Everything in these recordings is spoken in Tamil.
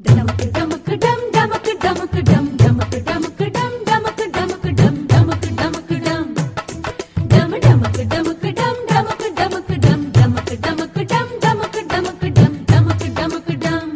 டமக்கு டமக்கு டம் டமக்கு டமக்கு டம் டமக்கு டமக்கு டம் டமக்கு டமக்கு டம் டமக்கு டமக்கு டம் டம டமக்கு டமக்கு டம் டமக்கு டமக்கு டம் டமக்கு டமக்கு டம் டமக்கு டமக்கு டம் டமக்கு டமக்கு டம்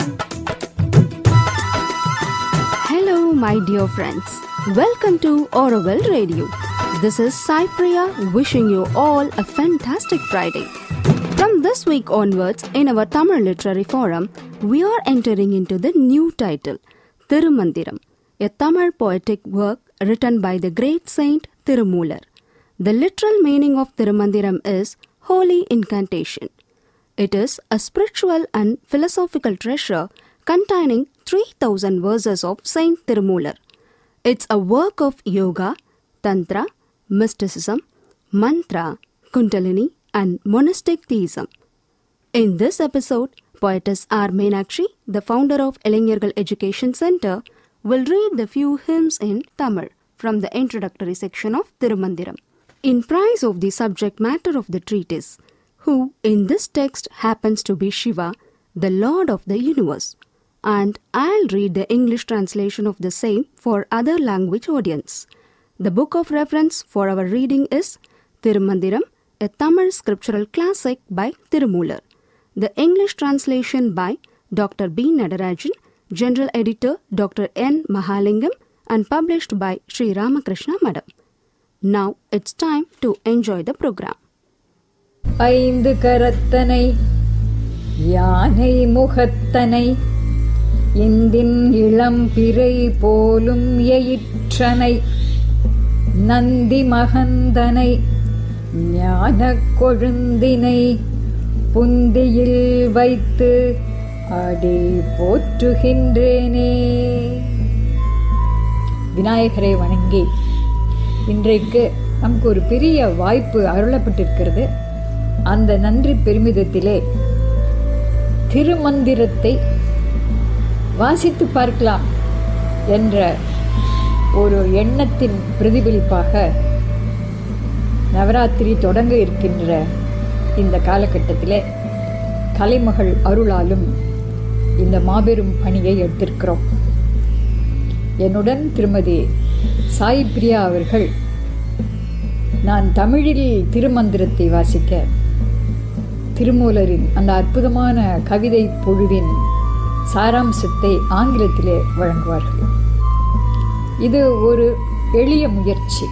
Hello, my dear friends. Welcome to Oroville Radio. This is Sai Priya wishing you all a fantastic Friday. From this week onwards, in our Tamil Literary Forum, we are entering into the new title, Thirumandiram, a Tamil poetic work written by the great saint Tirumular. The literal meaning of Thirumandiram is holy incantation. It is a spiritual and philosophical treasure containing 3000 verses of Saint Tirumular. It's a work of yoga, tantra, mysticism, mantra, kundalini, and monastic theism. In this episode, poetess R. Meenakshi, the founder of Elanyargal Education Center, will read the few hymns in Tamil from the introductory section of Thirumandiram. In praise of the subject matter of the treatise, who in this text happens to be Shiva, the Lord of the universe. And I'll read the English translation of the same for other language audience. The book of reference for our reading is Thirumandiram, a Tamil scriptural classic by Tirumular. The English translation by Dr. B. Nadarajan, General Editor Dr. N. Mahalingam, and published by Sri Ramakrishna Madam. Now it's time to enjoy the program. ஐந்து கரத்தனை யானை முகத்தனை இந்தின் இளம் பிறை போலும் எயிற்றனை நந்தி மகந்தனை ஞானக் கொழுந்தினை புந்தியில் வைத்து அடி போற்றுகின்றேனே விநாயகரை வணங்கி இன்றைக்கு நமக்கு ஒரு பெரிய வாய்ப்பு அருளப்பட்டிருக்கிறது அந்த நன்றி பெருமிதத்திலே திருமந்திரத்தை வாசித்து பார்க்கலாம் என்ற ஒரு எண்ணத்தின் பிரதிபலிப்பாக நவராத்திரி தொடங்க இருக்கின்ற இந்த காலகட்டத்திலே கலைமகள் அருளாலும் இந்த மாபெரும் பணியை எடுத்திருக்கிறோம் என்னுடன் திருமதி சாய் பிரியா அவர்கள் நான் தமிழில் திருமந்திரத்தை வாசிக்க திருமூலரின் அந்த அற்புதமான கவிதை பொழுதின் சாராம்சத்தை ஆங்கிலத்திலே வழங்குவார்கள் இது ஒரு எளிய முயற்சி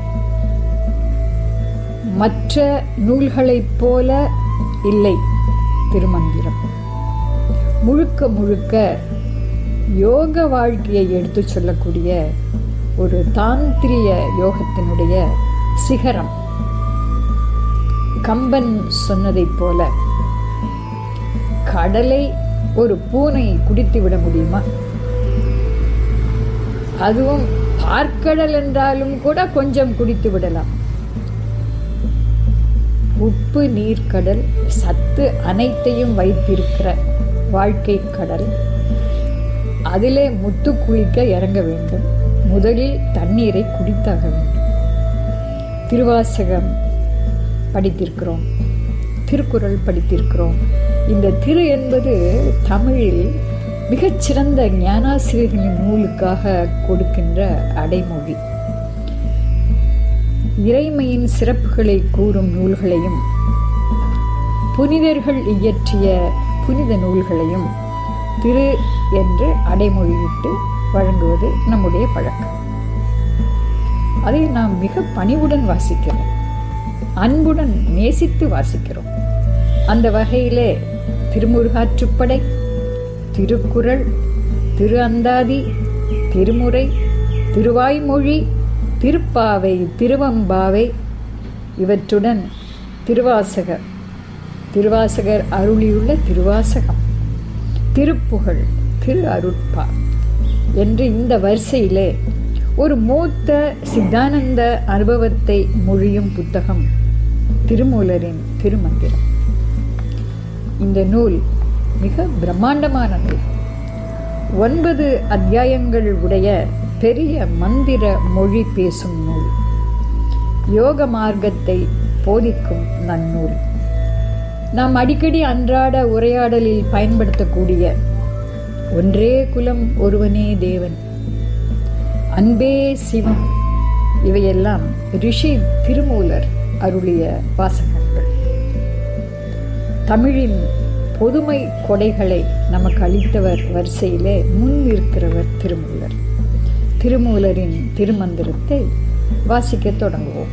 மற்ற நூல்களைப் போல இல்லை திருமந்திரம் முழுக்க முழுக்க யோக வாழ்க்கையை எடுத்துச் சொல்லக்கூடிய ஒரு தாந்திரிய யோகத்தினுடைய சிகரம் கம்பன் சொன்னதைப் போல கடலை ஒரு பூனை குடித்து விட முடியுமா அதுவும் பார்க்கடல் என்றாலும் கூட கொஞ்சம் குடித்து விடலாம் உப்பு நீர்க்கடல் சத்து அனைத்தையும் வைத்திருக்கிற வாழ்க்கை கடல் அதிலே முத்து குளிக்க இறங்க வேண்டும் முதலில் தண்ணீரை குடித்தாக வேண்டும் திருவாசகம் படித்திருக்கிறோம் திருக்குறள் படித்திருக்கிறோம் இந்த திரு என்பது தமிழில் மிகச்சிறந்த ஞானாசிரியர்களின் நூலுக்காக கொடுக்கின்ற அடைமொழி இறைமையின் சிறப்புகளை கூறும் நூல்களையும் புனிதர்கள் இயற்றிய புனித நூல்களையும் திரு என்று அடைமொழியிட்டு வழங்குவது நம்முடைய பழக்கம் அதை நாம் மிக பணிவுடன் வாசிக்கிறோம் அன்புடன் நேசித்து வாசிக்கிறோம் அந்த வகையிலே திருமுருகாற்றுப்படை திருக்குறள் திரு அந்தாதி திருமுறை திருவாய்மொழி திருப்பாவை திருவம்பாவை இவற்றுடன் திருவாசகர் திருவாசகர் அருளியுள்ள திருவாசகம் திருப்புகழ் திரு அருட்பா என்று இந்த வரிசையிலே ஒரு மூத்த சித்தானந்த அனுபவத்தை மொழியும் புத்தகம் திருமூலரின் திருமந்திரம் இந்த நூல் மிக பிரம்மாண்டமான நூல் ஒன்பது அத்தியாயங்கள் உடைய பெரிய மந்திர மொழி பேசும் நூல் யோக மார்க்கத்தை போதிக்கும் நன்னூல் நாம் அடிக்கடி அன்றாட உரையாடலில் பயன்படுத்தக்கூடிய ஒன்றே குலம் ஒருவனே தேவன் அன்பே சிவம் இவையெல்லாம் ரிஷி திருமூலர் அருளிய வாசகங்கள் தமிழின் பொதுமை கொடைகளை நமக்கு அளித்தவர் வரிசையிலே முன் இருக்கிறவர் திருமூலர் திருமூலரின் திருமந்திரத்தை வாசிக்க தொடங்குவோம்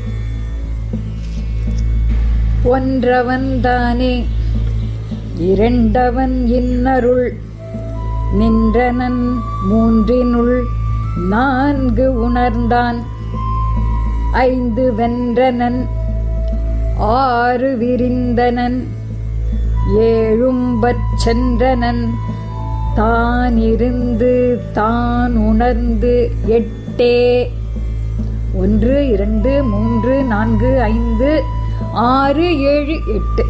ஒன்றவன் தானே இரண்டவன் இன்னருள் நின்றனன் மூன்றினுள் நான்கு உணர்ந்தான் ஐந்து வென்றனன் ஆறு விரிந்தனன் ஏழும்பற் சென்றனன் தான் இருந்து தான் உணர்ந்து எட்டே ஒன்று இரண்டு மூன்று நான்கு ஐந்து ஆறு ஏழு எட்டு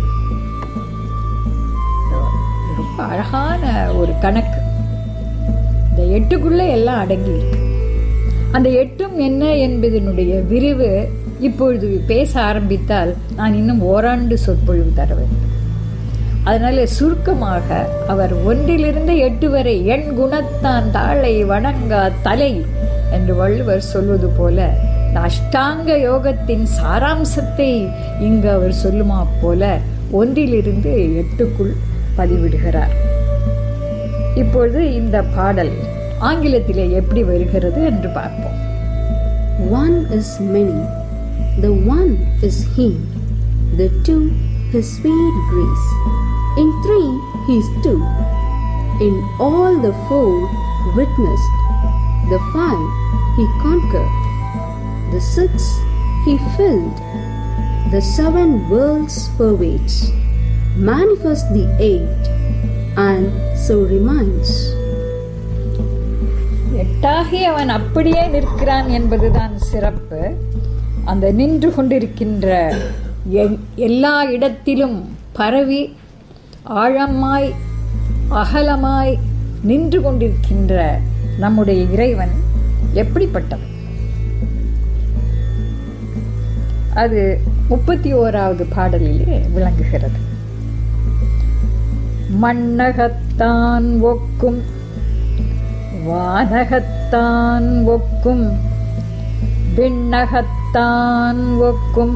ரொம்ப அழகான ஒரு கணக்கு இந்த எட்டுக்குள்ள எல்லாம் அடங்கி இருக்கு அந்த எட்டும் என்ன என்பதனுடைய விரிவு இப்பொழுது பேச ஆரம்பித்தால் நான் இன்னும் ஓராண்டு சொற்பொழிவு தர வேண்டும் அதனால சுருக்கமாக அவர் ஒன்றிலிருந்து எட்டு வரை எண் குணத்தான் தாளை வணங்கா தலை என்று வள்ளுவர் சொல்வது போல இந்த அஷ்டாங்க யோகத்தின் சாராம்சத்தை இங்கு அவர் சொல்லுமா போல ஒன்றிலிருந்து எட்டுக்குள் பதிவிடுகிறார் இப்பொழுது இந்த பாடல் ஆங்கிலத்திலே எப்படி வருகிறது என்று பார்ப்போம் One is many, the one is He, the two His sweet grace. In three He's two, in all the four witnessed, the five He conquered, the six He filled, the seven worlds pervades, manifest the eight, and so remains. எட்டாகி அவன் அப்படியே நிற்கிறான் என்பதுதான் சிறப்பு அந்த நின்று கொண்டிருக்கின்ற எ- எல்லா இடத்திலும் பரவி ஆழமாய் அகலமாய் நின்று கொண்டிருக்கின்ற நம்முடைய இறைவன் எப்படிப்பட்டவன் அது முப்பத்தி ஓராவது பாடலிலே விளங்குகிறது மண்ணகத்தான் ஒக்கும் வானகத்தான் ஒக்கும் விண்ணகத்தான் ஒக்கும்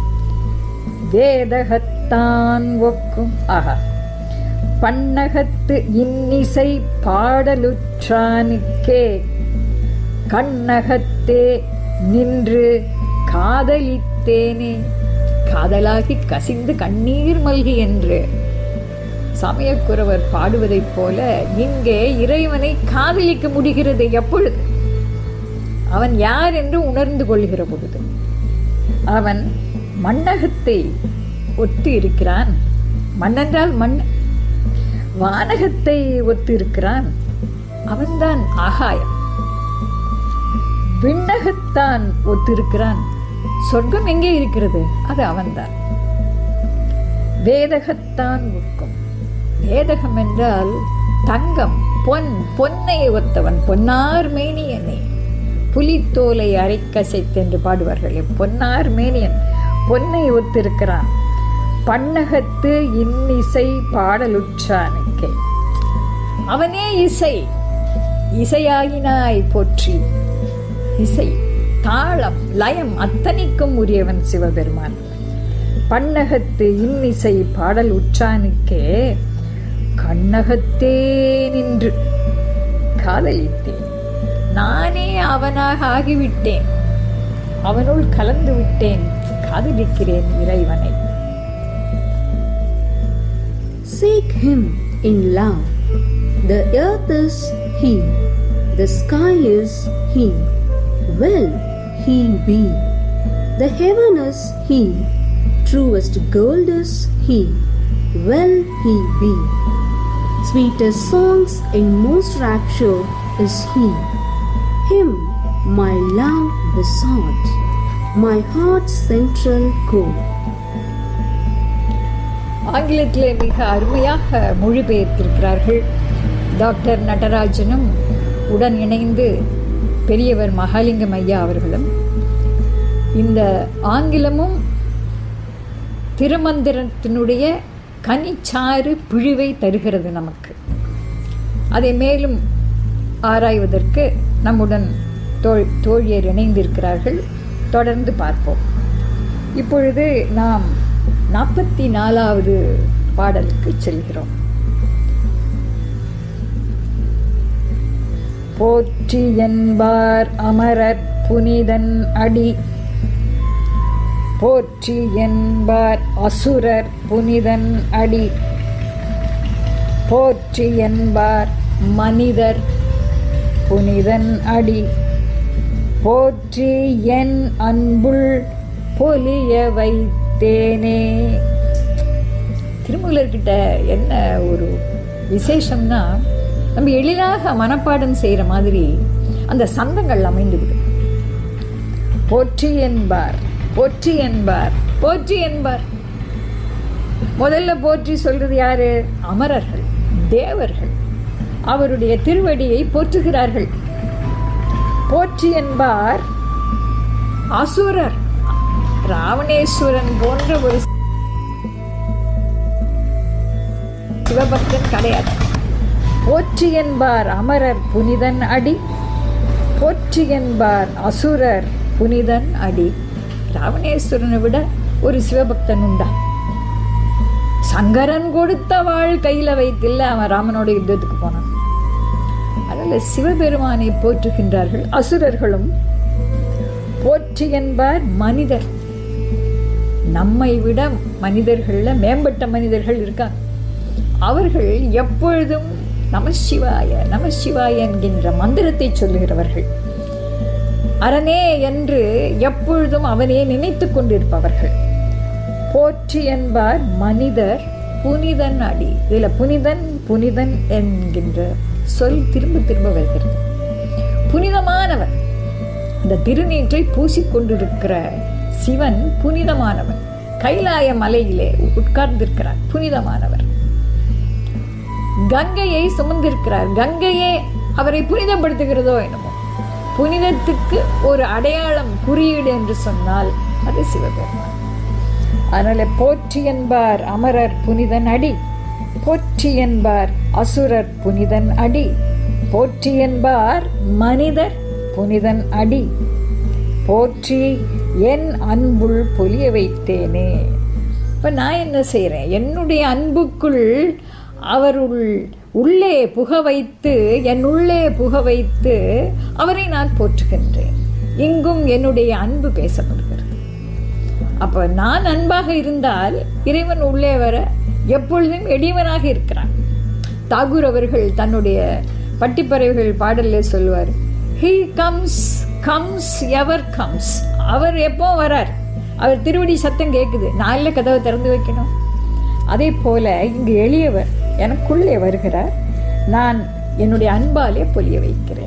வேதகத்தான் ஒக்கும் ஆஹா பன்னகத்து இன்னிசை பாடலுற்றானுக்கே கண்ணகத்தே நின்று காதலித்தேனே காதலாகி கசிந்து கண்ணீர் மல்கி என்று சமயக்குறவர் பாடுவதைப் போல இங்கே இறைவனை காதலிக்க முடிகிறது எப்பொழுது அவன் யார் என்று உணர்ந்து கொள்கிற பொழுது அவன் மண்ணகத்தை ஒத்து இருக்கிறான் மண்ணென்றால் மண் வானகத்தை ஒத்து இருக்கிறான் அவன்தான் ஆகாயம் விண்ணகத்தான் ஒத்திருக்கிறான் சொர்க்கம் எங்கே இருக்கிறது அது அவன்தான் வேதகத்தான் ஒக்கும் வேதகம் என்றால் தங்கம் பொன் பொன்னை ஒத்தவன் பொன்னார் மேனியனே புலித்தோலை அரைக்கசைத்து என்று பாடுவார்களே பொன்னார் மேனியன் பொன்னை ஒத்திருக்கிறான் பன்னகத்து இன்னிசை பாடலுற்றானுக்கே அவனே இசை இசையாகினாய் போற்றி இசை தாளம் லயம் அத்தனைக்கும் உரியவன் சிவபெருமான் பன்னகத்து இன்னிசை பாடல் உற்றானுக்கே கண்ணகத்தே நின்று காதலித்தேன் நானே அவனாக ஆகிவிட்டேன் அவனுள் கலந்து விட்டேன் காதலிக்கிறேன் இறைவனை Seek Him in love. The earth is He, the sky is He. Will He be? The heaven is He, truest gold is He. Will He be? Sweetest songs in most rapture is He. Him my love besought, my heart's central core. ஆங்கிலத்திலே மிக அருமையாக மொழிபெயர்த்திருக்கிறார்கள் டாக்டர் நடராஜனும் உடன் இணைந்து பெரியவர் மகாலிங்கம் ஐயா அவர்களும் இந்த ஆங்கிலமும் திருமந்திரத்தினுடைய கனிச்சாறு பிழிவை தருகிறது நமக்கு அதை மேலும் ஆராய்வதற்கு நம்முடன் தோழ் தோழியர் இணைந்திருக்கிறார்கள் தொடர்ந்து பார்ப்போம் இப்பொழுது நாம் நாற்பத்தி நாலாவது பாடலுக்கு செல்கிறோம் போற்றி என்பார் அமரர் புனிதன் அடி போற்றி என்பார் அசுரர் புனிதன் அடி போற்றி என்பார் மனிதர் புனிதன் அடி போற்றி என் அன்புள் பொலிய வைத்தேனே திருமூலர்கிட்ட என்ன ஒரு விசேஷம்னா நம்ம எளிதாக மனப்பாடம் செய்கிற மாதிரி அந்த சந்தங்கள் அமைந்துவிடும் போற்றி என்பார் போற்றி என்பார் போற்றி என்பார் முதல்ல போற்றி சொல்றது யாரு அமரர்கள் தேவர்கள் அவருடைய திருவடியை போற்றுகிறார்கள் போற்றி என்பார் அசுரர் ராவணேஸ்வரன் போன்ற ஒரு சிவபக்தன் கிடையாது போற்றி என்பார் அமரர் புனிதன் அடி போற்றி என்பார் அசுரர் புனிதன் அடி ராவணேஸ்வரனை விட ஒரு சிவபக்தன் உண்டா சங்கரன் கொடுத்த வாழ் கையில வைத்தில்ல அவன் ராமனோட யுத்தத்துக்கு போனான் அதனால சிவபெருமானை போற்றுகின்றார்கள் அசுரர்களும் போற்றி என்பார் மனிதர் நம்மை விட மனிதர்கள்ல மேம்பட்ட மனிதர்கள் இருக்காங்க அவர்கள் எப்பொழுதும் நமசிவாய நமசிவாய என்கின்ற மந்திரத்தை சொல்லுகிறவர்கள் அரணே என்று எப்பொழுதும் அவனே நினைத்து கொண்டிருப்பவர்கள் போற்றி என்பார் மனிதர் புனிதன் அடி இதுல புனிதன் புனிதன் என்கின்ற சொல் திரும்ப திரும்ப வருகிறது புனிதமானவன் இந்த திருநீற்றை பூசிக்கொண்டிருக்கிற சிவன் புனிதமானவன் கைலாய மலையிலே உட்கார்ந்திருக்கிறார் புனிதமானவர் கங்கையை சுமந்திருக்கிறார் கங்கையே அவரை புனிதப்படுத்துகிறதோ என்னமோ புனிதத்துக்கு ஒரு அடையாளம் குறியீடு என்று சொன்னால் அது சிவபெருமான் அதனால போற்றி என்பார் அமரர் புனிதன் அடி போற்றி என்பார் அசுரர் புனிதன் அடி போற்றி என்பார் மனிதர் புனிதன் அடி போற்றி என் அன்புள் பொலிய வைத்தேனே இப்போ நான் என்ன செய்கிறேன் என்னுடைய அன்புக்குள் அவருள் உள்ளே புக வைத்து என் உள்ளே புக வைத்து அவரை நான் போற்றுகின்றேன் இங்கும் என்னுடைய அன்பு பேசப்படுகிறது அப்போ நான் அன்பாக இருந்தால் இறைவன் உள்ளே வர எப்பொழுதும் எளியவனாக இருக்கிறான் தாகூர் அவர்கள் தன்னுடைய பட்டிப்பறவைகள் பாடல்ல சொல்லுவார் he comes comes ever comes அவர் எப்போ வரார் அவர் திருவடி சத்தம் கேட்குது நான் இல்லை கதவை திறந்து வைக்கணும் அதே போல இங்கு எளியவர் எனக்குள்ளே வருகிறார் நான் என்னுடைய அன்பாலே பொலிய வைக்கிறேன்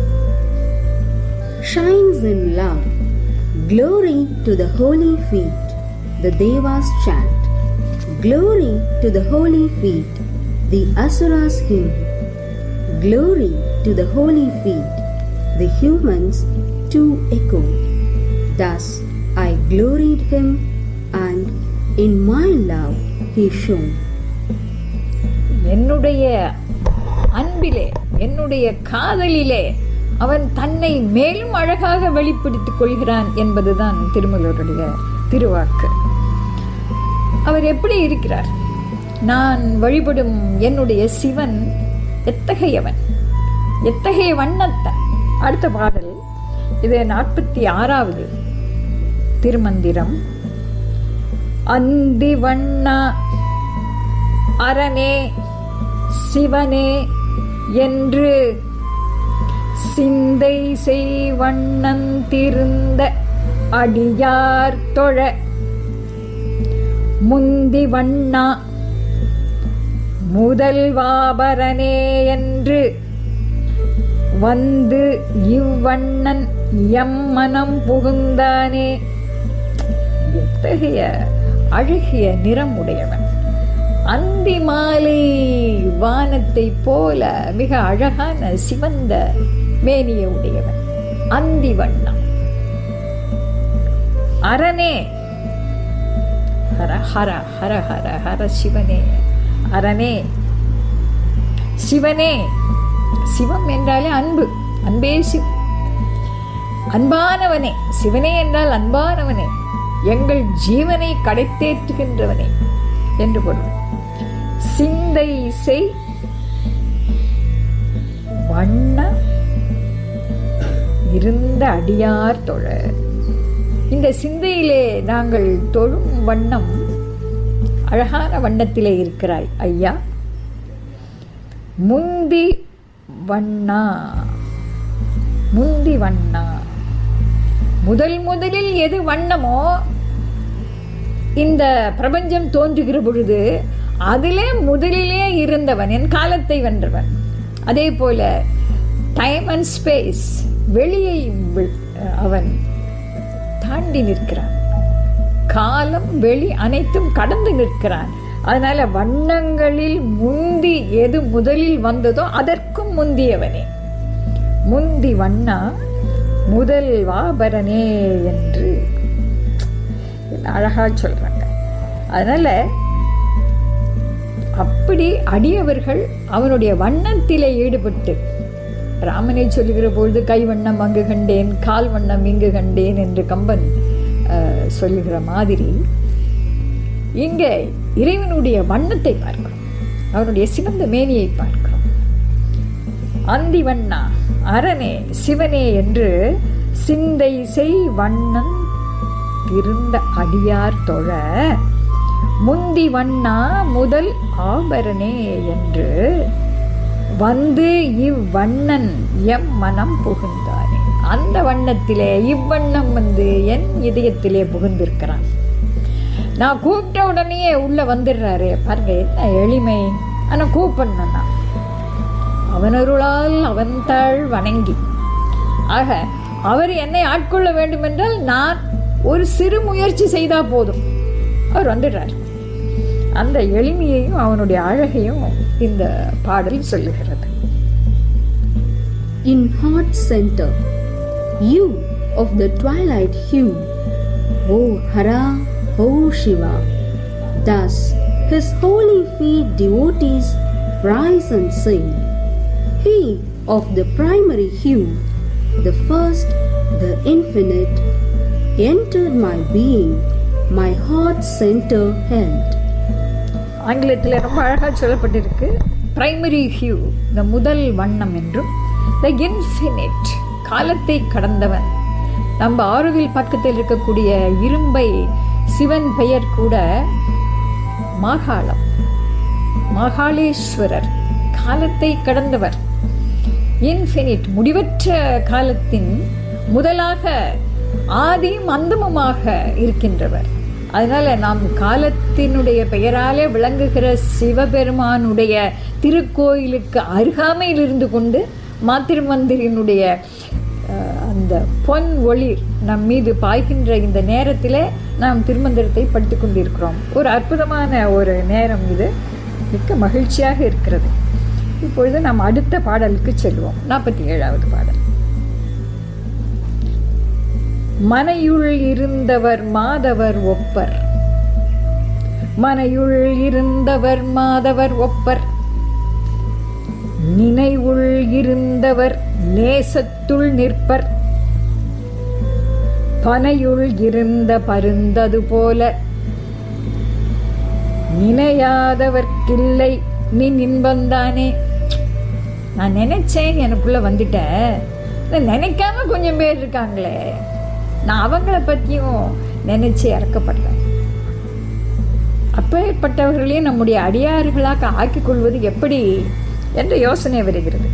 shines in love. Glory to the holy feet, the Devas chant. Glory to the holy feet, the Asuras hymn. Glory to the holy feet, the humans too echo. Thus I gloried him, and in my love he shone. என்னுடைய அன்பிலே என்னுடைய காதலிலே அவன் தன்னை மேலும் அழகாக வெளிப்படுத்திக் கொள்கிறான் என்பதுதான் திருமலருடைய திருவாக்கு அவர் எப்படி இருக்கிறார் நான் வழிபடும் என்னுடைய சிவன் எத்தகையவன் எத்தகைய வண்ணத்தன் அடுத்த பாடல் இது நாற்பத்தி ஆறாவது திருமந்திரம் அந்தி வண்ணா அரணே சிவனே என்று சிந்தை செய்வண்ணந்திருந்த அடியார் தொழ முந்தி வண்ணா முதல்வாபரனே என்று வந்து இவ்வண்ணன் எம் மனம் புகுந்தானே எத்தகைய அழகிய நிறம் உடையவன் அந்தி மாலை வானத்தை போல மிக அழகான சிவந்த மேனிய உடையவன் அந்தி வண்ணம் அரணே ஹர ஹர ஹர ஹர ஹர சிவனே அரணே சிவனே சிவம் என்றாலே அன்பு அன்பே சிவ் அன்பானவனே சிவனே என்றால் அன்பானவனே எங்கள் ஜீவனை கடைத்தேற்றுகின்றவனே என்று பொருள் சிந்தை செய் வண்ண இருந்த அடியார் தொழ இந்த சிந்தையிலே நாங்கள் தொழும் வண்ணம் அழகான வண்ணத்திலே இருக்கிறாய் ஐயா முந்தி வண்ணா முந்தி வண்ணா முதல் முதலில் எது வண்ணமோ இந்த பிரபஞ்சம் தோன்றுகிற பொழுது அதிலே முதலிலே இருந்தவன் என் காலத்தை வென்றவன் அதே போல டைம் அண்ட் ஸ்பேஸ் வெளியை வி- அவன் தாண்டி நிற்கிறான் காலம் வெளி அனைத்தும் கடந்து நிற்கிறான் அதனால வண்ணங்களில் முந்தி எது முதலில் வந்ததோ அதற்கும் முந்தியவனே முந்தி வண்ணா முதல் வாபரனே என்று அழகா சொல்றாங்க அதனால அப்படி அடியவர்கள் அவனுடைய வண்ணத்திலே ஈடுபட்டு ராமனை சொல்லுகிற பொழுது கை வண்ணம் அங்கு கண்டேன் கால் வண்ணம் இங்கு கண்டேன் என்று கம்பன் அஹ், சொல்லுகிற மாதிரி இங்கே இறைவனுடைய வண்ணத்தை பார்க்கிறோம் அவனுடைய சிவந்த மேனியை பார்க்கிறோம் அந்தி வண்ணா அரணே சிவனே என்று சிந்தை செய் வண்ணன் இருந்த அடியார் தொழ முந்தி வண்ணா முதல் ஆபரணே என்று வந்து இவ்வண்ணன் எம் மனம் புகுந்தானே அந்த வண்ணத்திலே இவ்வண்ணம் வந்து என் இதயத்திலே புகுந்திருக்கிறான் நான் கூப்பிட்ட உடனே உள்ள வந்துடுறாரு பாருங்க என்ன எளிமை ஆனா கூப்பிடணும்னா அவனருளால் அவன் தாழ் வணங்கி ஆக அவர் என்னை ஆட்கொள்ள வேண்டுமென்றால் நான் ஒரு சிறு முயற்சி செய்தா போதும் அவர் வந்துடுறார் அந்த எளிமையையும் அவனுடைய அழகையும் இந்த பாடல் சொல்லுகிறது in heart center, you of the twilight hue, O Hara, O Shiva. Thus his holy feet devotees rise and sing. He of the primary hue, the first, the infinite, entered my being, my heart center held. ஆங்கிலத்தில் ரொம்ப அழகாக சொல்லப்பட்டிருக்கு பிரைமரி ஹியூ இந்த முதல் வண்ணம் என்றும் த இன்ஃபினிட் காலத்தை கடந்தவன் நம்ம ஆறுவில் பக்கத்தில் இருக்கக்கூடிய இரும்பை சிவன் பெயர் கூட மாகாளம் மாகாளேஸ்வரர் காலத்தை கடந்தவர் இன்ஃபினிட் முடிவற்ற காலத்தின் முதலாக ஆதியும் அந்தமுமாக இருக்கின்றவர் அதனால நாம் காலத்தினுடைய பெயராலே விளங்குகிற சிவபெருமானுடைய திருக்கோயிலுக்கு அருகாமையில் இருந்து கொண்டு மாத்திருமந்திரினுடைய அஹ், அந்த பொன் ஒளி நம் மீது பாய்கின்ற இந்த நேரத்தில் நாம் திருமந்திரத்தை படித்து கொண்டிருக்கிறோம் ஒரு அற்புதமான ஒரு நேரம் இது மிக்க மகிழ்ச்சியாக இருக்கிறது இப்பொழுது நாம் அடுத்த பாடலுக்கு செல்வோம் நாற்பத்தி ஏழாவது பாடல் மனையுள் இருந்தவர் மாதவர் ஒப்பர் மனையுள் இருந்தவர் மாதவர் ஒப்பர் நினைவுள் இருந்தவர் நேசத்துள் நிற்பர் பனையுள் இருந்த பருந்தது போல நினையாதவர்க்கில்லை நீ இன்பந்தானே நான் நினைச்சேன் எனக்குள்ள வந்துட்டேன் நான் நினைக்காம கொஞ்சம் பேர் இருக்காங்களே நான் அவங்கள பற்றியும் நினைச்சு இறக்கப்படுறேன் அப்பேற்பட்டவர்களையும் நம்முடைய அடியார்களாக ஆக்கிக் கொள்வது எப்படி என்ற யோசனை வருகிறது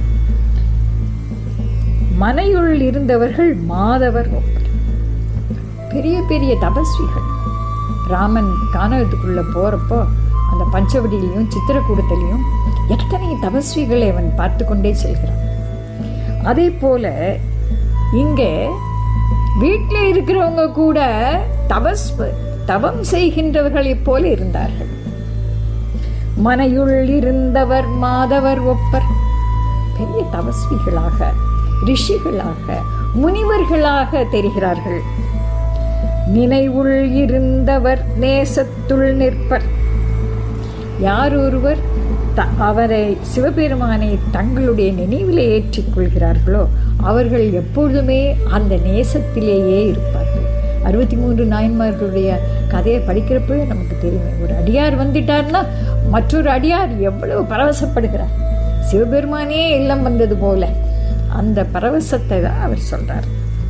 மனையுள் இருந்தவர்கள் மாதவர் ஒப்பர் பெரிய பெரிய தபஸ்விகள் ராமன் கானகத்துக்குள்ள போறப்போ அந்த பஞ்சவடியிலையும் சித்திரக்கூடத்திலையும் எத்தனை தபஸ்விகளை அவன் பார்த்து கொண்டே செல்கிறான் அதே போல இங்கே வீட்டில் இருக்கிறவங்க கூட தபஸ் தவம் செய்கின்றவர்களைப் போல இருந்தார்கள் மனையுள் இருந்தவர் மாதவர் ஒப்பர் பெரிய தபஸ்விகளாக ரிஷிகளாக முனிவர்களாக தெரிகிறார்கள் நினைவுள் இருந்தவர் நேசத்துள் நிற்பர் யார் ஒருவர் த- அவரை சிவபெருமானை தங்களுடைய நினைவிலே ஏற்றிக் கொள்கிறார்களோ அவர்கள் எப்பொழுதுமே அந்த நேசத்திலேயே இருப்பார்கள் அறுபத்தி மூன்று நாயன்மார்களுடைய கதையை படிக்கிறப்பவே நமக்கு தெரியும் ஒரு அடியார் வந்துட்டார்னா மற்றொரு அடியார் எவ்வளவு பரவசப்படுகிறார் சிவபெருமானே இல்லம் வந்தது போல அந்த பரவசத்தை தான் அவர் சொல்றார்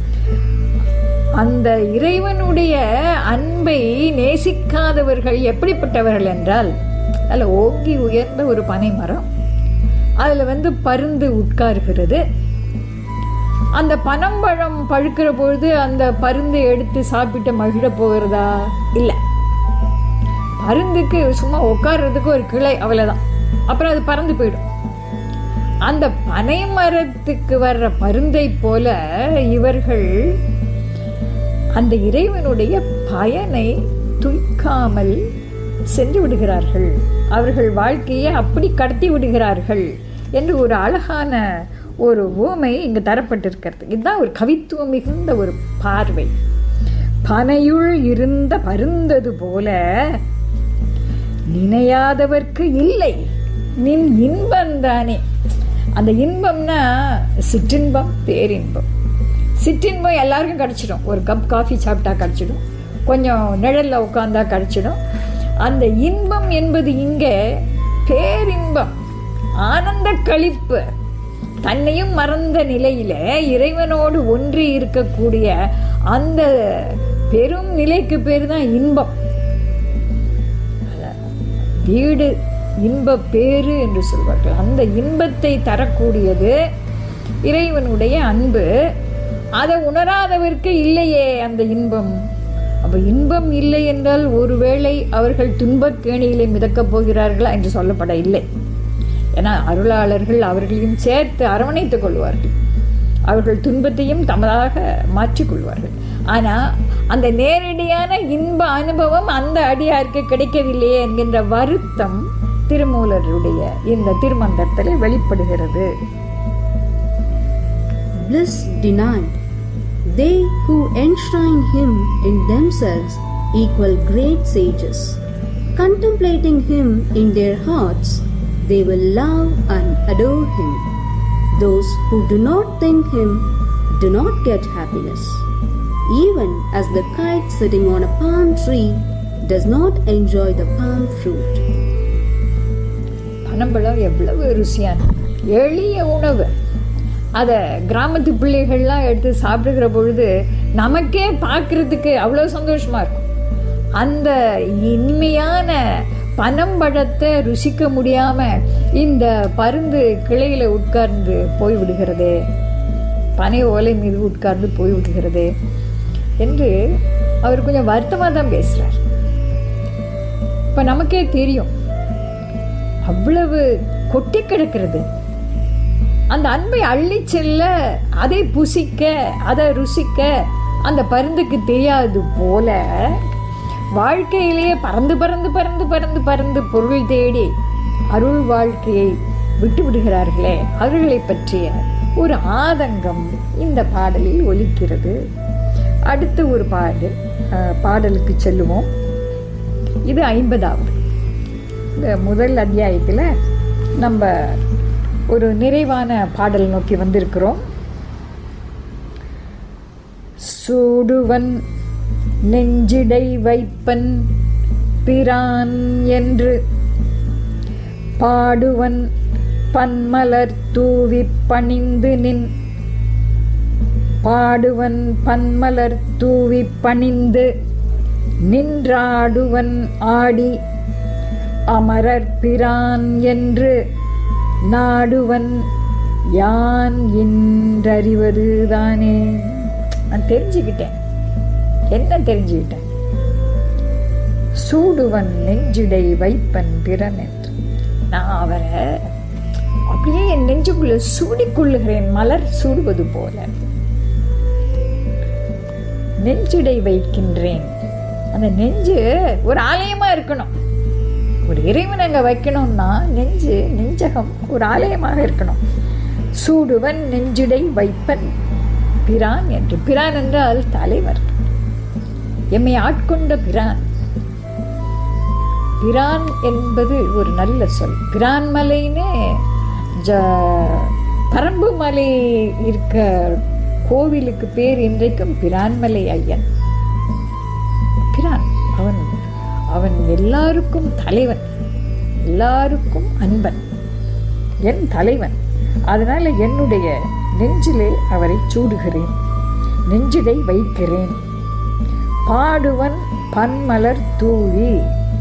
அந்த இறைவனுடைய அன்பை நேசிக்காதவர்கள் எப்படிப்பட்டவர்கள் என்றால் அதில் ஓங்கி உயர்ந்த ஒரு பனை மரம் அதில் வந்து பருந்து உட்காருகிறது அந்த பனம்பழம் பழுக்கிற பொழுது அந்த பருந்தை எடுத்து சாப்பிட்டு மகிழ போகிறதா இல்லை பருந்துக்கு சும்மா உட்கார்றதுக்கு ஒரு கிளை அவ்வளோதான் அப்புறம் அது பறந்து போயிடும் அந்த பனை மரத்துக்கு வர்ற பருந்தை போல இவர்கள் அந்த இறைவனுடைய பயனை துய்க்காமல் சென்று விடுகிறார்கள் அவர்கள் வாழ்க்கையை அப்படி கடத்தி விடுகிறார்கள் என்று ஒரு அழகான ஒரு ஊமை இங்கு தரப்பட்டிருக்கிறது இதுதான் ஒரு கவித்துவம் மிகுந்த ஒரு பார்வை பனையுள் இருந்த பருந்தது போல நினையாதவர்க்கு இல்லை நின் இன்பம் தானே அந்த இன்பம்னா சிற்றின்பம் பேரின்பம் சிற்றின்பம் எல்லாருக்கும் கிடச்சிடும் ஒரு கப் காஃபி சாப்பிட்டா கிடச்சிடும் கொஞ்சம் நிழலில் உட்காந்தா கிடச்சிடும் அந்த இன்பம் என்பது இங்கே பேரின்பம் ஆனந்த களிப்பு தன்னையும் மறந்த நிலையில இறைவனோடு ஒன்றி இருக்கக்கூடிய அந்த பெரும் நிலைக்கு பேர் தான் இன்பம் வீடு இன்ப பேரு என்று சொல்வார்கள் அந்த இன்பத்தை தரக்கூடியது இறைவனுடைய அன்பு அதை உணராதவர்க்கு இல்லையே அந்த இன்பம் அப்போ இன்பம் இல்லை என்றால் ஒருவேளை அவர்கள் துன்பக் கேணியிலே மிதக்கப் போகிறார்களா என்று சொல்லப்பட இல்லை ஏன்னா அருளாளர்கள் அவர்களையும் சேர்த்து அரவணைத்துக் கொள்வார்கள் அவர்கள் துன்பத்தையும் தமதாக மாற்றிக்கொள்வார்கள் ஆனால் அந்த நேரடியான இன்ப அனுபவம் அந்த அடியாருக்கு கிடைக்கவில்லையே என்கின்ற வருத்தம் திருமூலருடைய இந்த திருமந்தத்தில் வெளிப்படுகிறது bliss denied. They who enshrine him in themselves equal great sages. Contemplating him in their hearts, they will love and adore him. Those who do not think him do not get happiness. Even as the kite sitting on a palm tree does not enjoy the palm fruit. பனம்பழம் எவ்வளவு ருசியான எளிய உணவு அதை கிராமத்து பிள்ளைகள்லாம் எடுத்து சாப்பிடுகிற பொழுது நமக்கே பார்க்கறதுக்கு அவ்வளோ சந்தோஷமா இருக்கும் அந்த இனிமையான பனம்பழத்தை ருசிக்க முடியாம இந்த பருந்து கிளையில உட்கார்ந்து போய் விடுகிறதே பனை ஓலை மீது உட்கார்ந்து போய் விடுகிறதே என்று அவர் கொஞ்சம் வருத்தமாக தான் பேசுறார் இப்போ நமக்கே தெரியும் அவ்வளவு கொட்டி கிடக்கிறது அந்த அன்பை அள்ளிச் செல்ல அதை புசிக்க அதை ருசிக்க அந்த பருந்துக்கு தெரியாது போல வாழ்க்கையிலேயே பறந்து பறந்து பறந்து பறந்து பறந்து பொருள் தேடி அருள் வாழ்க்கையை விட்டு விடுகிறார்களே அவர்களை பற்றிய ஒரு ஆதங்கம் இந்த பாடலில் ஒலிக்கிறது அடுத்து ஒரு பாடல் அஹ், பாடலுக்கு செல்லுவோம் இது ஐம்பதாவது இந்த முதல் அத்தியாயத்தில் நம்ம ஒரு நிறைவான பாடல் நோக்கி வந்திருக்கிறோம் சூடுவன் நெஞ்சிடை வைப்பன் பிரான் என்று பாடுவன் பன்மலர் தூவி பணிந்து நின் பாடுவன் பன்மலர் தூவி பணிந்து நின்றாடுவன் ஆடி அமரர் பிரான் என்று நாடுவன் யான் என்றறிவது தானே நான் தெரிஞ்சுக்கிட்டேன் என்ன தெரிஞ்சுக்கிட்டேன் சூடுவன் நெஞ்சிடை வைப்பன் பிறன் என்று நான் அவரை அப்படியே என் நெஞ்சுக்குள்ள சூடிக்கொள்ளுகிறேன் மலர் சூடுவது போல நெஞ்சிடை வைக்கின்றேன் அந்த நெஞ்சு ஒரு ஆலயமா இருக்கணும் ஒரு இறைவன் அங்கே வைக்கணும்னா நெஞ்சு நெஞ்சகம் ஒரு ஆலயமாக இருக்கணும் சூடுவன் நெஞ்சிடை வைப்பன் பிரான் என்று பிரான் என்றால் தலைவர் எம்மை ஆட்கொண்ட பிரான் பிரான் என்பது ஒரு நல்ல சொல் பிரான்மலைன்னு ஜ பரம்பு மலை இருக்க கோவிலுக்கு பேர் இன்றைக்கும் பிரான்மலை ஐயன் பிரான் அவன் அவன் எல்லாருக்கும் தலைவன் எல்லாருக்கும் அன்பன் என் தலைவன் அதனால என்னுடைய நெஞ்சிலே அவரை சூடுகிறேன் நெஞ்சிடை வைக்கிறேன் பாடுவன் பன்மலர் தூவி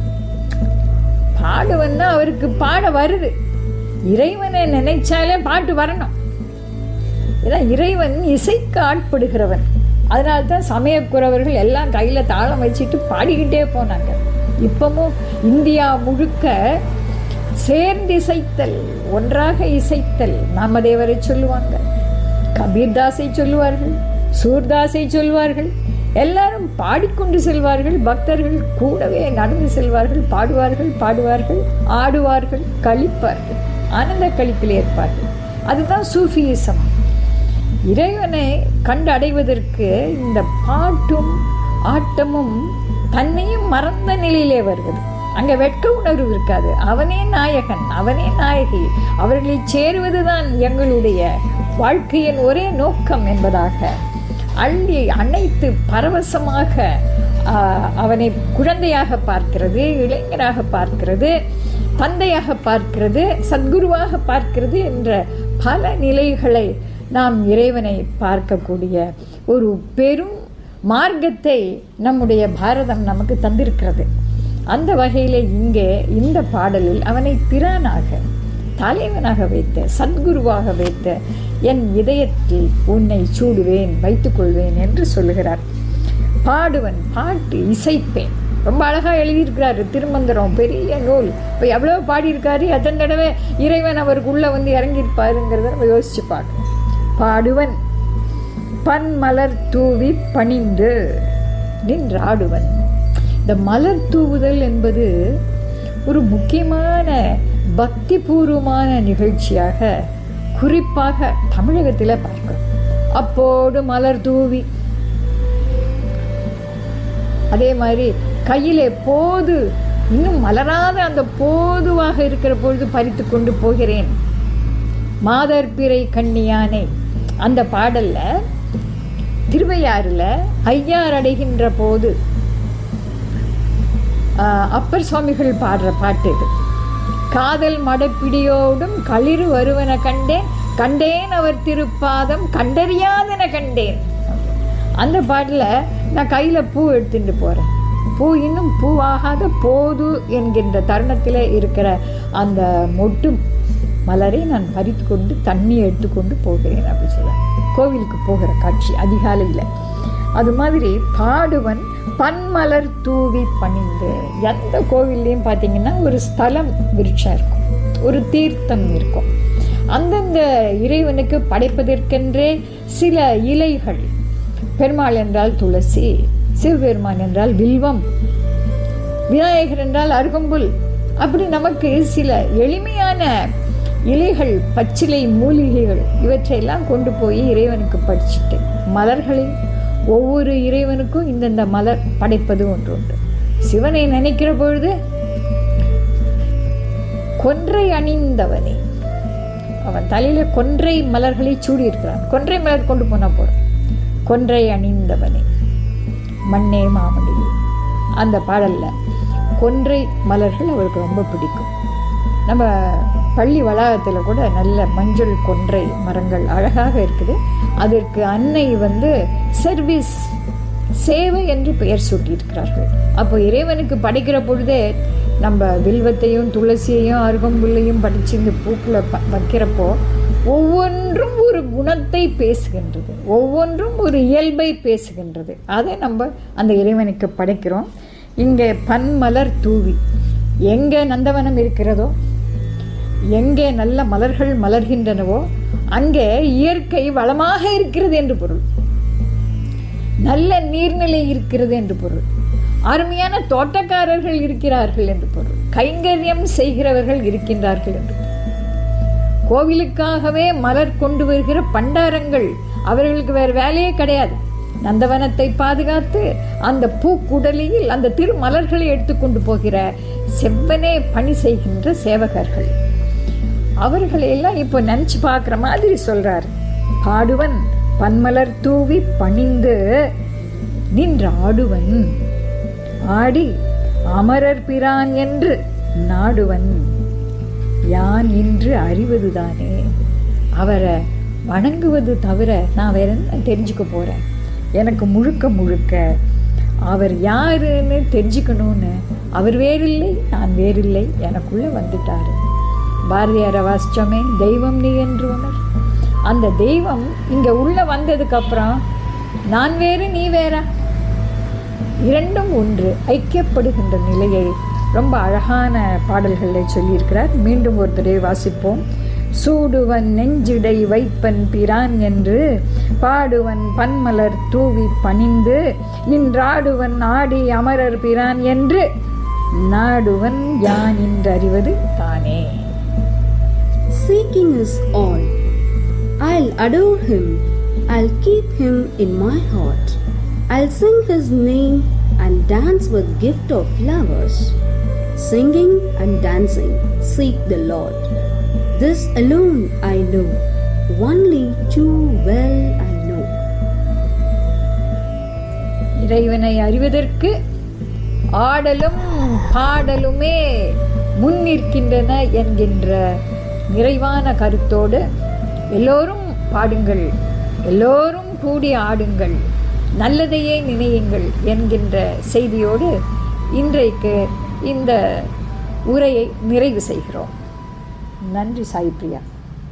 பாடுவன்னா அவருக்கு பாட வருது இறைவனை நினைச்சாலே பாட்டு வரணும் ஏன்னா இறைவன் இசைக்கு ஆட்படுகிறவன் அதனால தான் சமயக்குறவர்கள் எல்லாம் கையில் தாளம் வச்சுட்டு பாடிக்கிட்டே போனாங்க இப்பவும் இந்தியா முழுக்க சேர்ந்து இசைத்தல் ஒன்றாக இசைத்தல் நாமதேவரை சொல்லுவாங்க கபீர்தாஸை சொல்லுவார்கள் சூர்தாஸை சொல்வார்கள் எல்லாரும் பாடிக்கொண்டு செல்வார்கள் பக்தர்கள் கூடவே நடந்து செல்வார்கள் பாடுவார்கள் பாடுவார்கள் ஆடுவார்கள் கழிப்பார்கள் ஆனந்த கழிப்பில் ஏற்பார்கள் அதுதான் சூஃபியிசம் இறைவனை கண்டு அடைவதற்கு இந்த பாட்டும் ஆட்டமும் தன்னையும் மறந்த நிலையிலே வருவது அங்க வெட்க உணர்வு இருக்காது அவனே நாயகன் அவனே நாயகி அவர்களை சேருவதுதான் எங்களுடைய வாழ்க்கையின் ஒரே நோக்கம் என்பதாக அள்ளி அனைத்து பரவசமாக ஆஹ், அவனை குழந்தையாக பார்க்கிறது இளைஞராக பார்க்கிறது தந்தையாக பார்க்கிறது சத்குருவாக பார்க்கிறது என்ற பல நிலைகளை நாம் இறைவனை பார்க்கக்கூடிய ஒரு பெரும் மார்க்கத்தை நம்முடைய பாரதம் நமக்கு தந்திருக்கிறது அந்த வகையில் இங்கே இந்த பாடலில் அவனை பிரானாக தலைவனாக வைத்த சத்குருவாக வைத்த என் இதயத்தில் உன்னை சூடுவேன் வைத்துக்கொள்வேன் என்று சொல்லுகிறார் பாடுவன் பாட்டு இசைப்பேன் ரொம்ப அழகாக எழுதியிருக்கிறாரு திருமந்திரம் பெரிய நூல் இப்போ எவ்வளோ பாடியிருக்காரு எத்தனை தடவை இறைவன் அவருக்கு உள்ளே வந்து இறங்கியிருப்பாருங்கிறத நம்ம யோசிச்சு பார்க்கணும் பாடுவன் பன்மலர் தூவி பணிந்து நின்றாடுவன் இந்த மலர் தூவுதல் என்பது ஒரு முக்கியமான பக்தி பூர்வமான நிகழ்ச்சியாக குறிப்பாக தமிழகத்தில் பார்க்கிறோம் அப்போடு மலர் தூவி அதே மாதிரி கையிலே போது இன்னும் மலராத அந்த போதுவாக இருக்கிற பொழுது பறித்து கொண்டு போகிறேன் மாதர் பிறை கண்ணியானை அந்த பாடல்ல திருவையாறுல ஐயார் அடைகின்ற போது ஆஹ், அப்பர் சுவாமிகள் பாடுற பாட்டு இது காதல் மடப்பிடியோடும் களிறு வருவன கண்டேன் கண்டேன் அவர் திருப்பாதம் கண்டறியாதன கண்டேன் அந்த பாட்டில் நான் கையில் பூ எடுத்துட்டு போகிறேன் பூ இன்னும் பூவாகாத போது என்கின்ற தருணத்தில் இருக்கிற அந்த மொட்டு மலரை நான் பறித்து கொண்டு தண்ணி எடுத்துக்கொண்டு போகிறேன் அப்படி சொல்லுவேன் கோவிலுக்கு போகிற காட்சி அதிகாலையில் அது மாதிரி பாடுவன் பன்மலர் தூவி பணிந்து எந்த கோவில்லையும் பார்த்தீங்கன்னா ஒரு ஸ்தலம் விருட்சம் இருக்கும் ஒரு தீர்த்தம் இருக்கும் அந்தந்த இறைவனுக்கு படைப்பதற்கென்றே சில இலைகள் பெருமாள் என்றால் துளசி சிவபெருமான் என்றால் வில்வம் விநாயகர் என்றால் அருகம்புல் அப்படி நமக்கு சில எளிமையான இலைகள் பச்சிலை மூலிகைகள் இவற்றையெல்லாம் கொண்டு போய் இறைவனுக்கு படிச்சுட்டு மலர்களை ஒவ்வொரு இறைவனுக்கும் இந்தந்த மலர் படைப்பது ஒன்று உண்டு சிவனை நினைக்கிற பொழுது கொன்றை அணிந்தவனே அவன் தலையில கொன்றை மலர்களை சூடியிருக்கிறான் கொன்றை மலர் கொண்டு போனா போறோம் கொன்றை அணிந்தவனே மண்ணே மாமணியே அந்த பாடல்ல கொன்றை மலர்கள் அவருக்கு ரொம்ப பிடிக்கும் நம்ம பள்ளி வளாகத்தில் கூட நல்ல மஞ்சள் கொன்றை மரங்கள் அழகாக இருக்குது அதற்கு அன்னை வந்து சர்வீஸ் சேவை என்று பெயர் சூட்டியிருக்கிறார்கள் அப்போ இறைவனுக்கு படைக்கிற பொழுதே நம்ம வில்வத்தையும் துளசியையும் அருகம்புல்லையும் படித்து இந்த பூக்களை ப வைக்கிறப்போ ஒவ்வொன்றும் ஒரு குணத்தை பேசுகின்றது ஒவ்வொன்றும் ஒரு இயல்பை பேசுகின்றது அதை நம்ம அந்த இறைவனுக்கு படைக்கிறோம் இங்கே பன்மலர் தூவி எங்கே நந்தவனம் இருக்கிறதோ எங்கே நல்ல மலர்கள் மலர்கின்றனவோ அங்கே இயற்கை வளமாக இருக்கிறது என்று பொருள் நல்ல நீர்நிலை இருக்கிறது என்று பொருள் அருமையான தோட்டக்காரர்கள் இருக்கிறார்கள் என்று பொருள் கைங்கரியம் செய்கிறவர்கள் இருக்கின்றார்கள் என்று பொருள். கோவிலுக்காகவே மலர் கொண்டு வருகிற பண்டாரங்கள் அவர்களுக்கு வேறு வேலையே கிடையாது நந்தவனத்தை பாதுகாத்து அந்த பூக்குடலியில் அந்த திருமலர்களை எடுத்துக்கொண்டு போகிற செவ்வனே பணி செய்கின்ற சேவகர்கள் அவர்களை எல்லாம் இப்போ நினைச்சு பார்க்குற மாதிரி சொல்றார் பாடுவன் பன்மலர் தூவி பணிந்து நின்ற ஆடுவன் ஆடி அமரர் பிரான் என்று நாடுவன் யான் இன்று அறிவதுதானே அவரை வணங்குவது தவிர நான் வேற என்ன தெரிஞ்சுக்க போறேன் எனக்கு முழுக்க முழுக்க அவர் யாருன்னு தெரிஞ்சுக்கணும்னு அவர் வேறில்லை நான் வேறில்லை எனக்குள்ள வந்துட்டாரு பாரதியாரை வாசிச்சோமே தெய்வம் நீ என்று உணர் அந்த தெய்வம் இங்க உள்ள வந்ததுக்கு அப்புறம் நான் வேறு நீ வேறா இரண்டும் ஒன்று ஐக்கியப்படுகின்ற நிலையை ரொம்ப அழகான பாடல்களில் சொல்லியிருக்கிறார் மீண்டும் ஒரு தடவை வாசிப்போம் சூடுவன் நெஞ்சிடை வைப்பன் பிரான் என்று பாடுவன் பன்மலர் தூவி பணிந்து இன்றாடுவன் ஆடி அமரர் பிரான் என்று நாடுவன் யான் என்று அறிவது தானே Seeking is all. I'll adore him. I'll keep him in my heart. I'll sing his name and dance with gift of flowers. Singing and dancing, seek the Lord. This alone I know, only too well I know. இறைவனை அறிவதற்கு ஆடலும் பாடலுமே முன்னிற்கின்றன என்கின்ற நிறைவான கருத்தோடு எல்லோரும் பாடுங்கள் எல்லோரும் கூடி ஆடுங்கள் நல்லதையே நினையுங்கள் என்கின்ற செய்தியோடு இன்றைக்கு இந்த உரையை நிறைவு செய்கிறோம் நன்றி சாய் பிரியா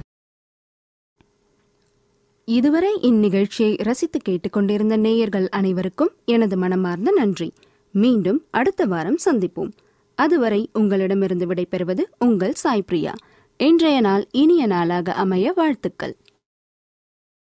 இதுவரை இந்நிகழ்ச்சியை ரசித்து கேட்டுக்கொண்டிருந்த நேயர்கள் அனைவருக்கும் எனது மனமார்ந்த நன்றி மீண்டும் அடுத்த வாரம் சந்திப்போம் அதுவரை உங்களிடமிருந்து விடைபெறுவது உங்கள் சாய் பிரியா இன்றைய நாள் இனிய நாளாக அமைய வாழ்த்துக்கள்